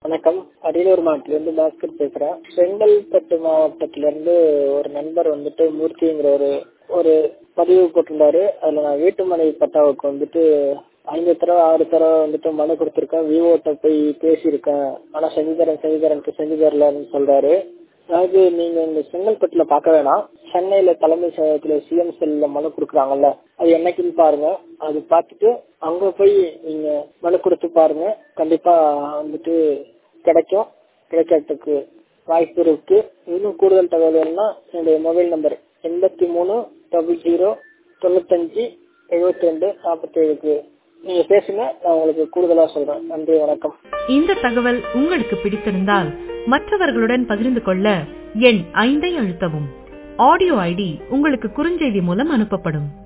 வணக்கம் அரியலூர் மாவட்டத்திலிருந்து பாஸ்கர் பேசுறேன் செங்கல்பட்டு மாவட்டத்தில இருந்து ஒரு நண்பர் வந்துட்டு மூர்த்திங்கிற ஒரு ஒரு பதிவு போட்டிருந்தாரு அதுல நான் வீட்டுமனை பட்டாவுக்கு வந்துட்டு ஐந்து தடவை ஆறு தடவை வந்துட்டு மனு கொடுத்துருக்கேன் விவோட்ட போய் பேசியிருக்கேன் ஆனா செஞ்சு தரேன் செஞ்சு தரேன் செஞ்சு தரலன்னு சொல்றாரு அதாவது நீங்க இந்த செங்கல்பட்டுல பார்க்க வேணாம் சென்னையில தலைமை செயலகத்துல சிஎம் செல்ல மனு கொடுக்குறாங்கல்ல அது என்னைக்குன்னு பாருங்க அது பார்த்துட்டு அங்க போய் நீங்க மனு கொடுத்து பாருங்க கண்டிப்பா வந்துட்டு கிடைக்கும் கிடைக்கிறதுக்கு வாய்ப்பு இருக்கு இன்னும் கூடுதல் தகவல் வேணும்னா என்னுடைய மொபைல் நம்பர் எண்பத்தி மூணு டபுள் ஜீரோ தொண்ணூத்தஞ்சு எழுபத்தி ரெண்டு நாற்பத்தி ஏழுக்கு நீங்க பேசுங்க நான் உங்களுக்கு கூடுதலா சொல்றேன் நன்றி வணக்கம் இந்த தகவல் உங்களுக்கு பிடித்திருந்தால் மற்றவர்களுடன் பகிர்ந்து கொள்ள எண் ஐந்தை அழுத்தவும் ஆடியோ ஐடி உங்களுக்கு குறுஞ்செய்தி மூலம் அனுப்பப்படும்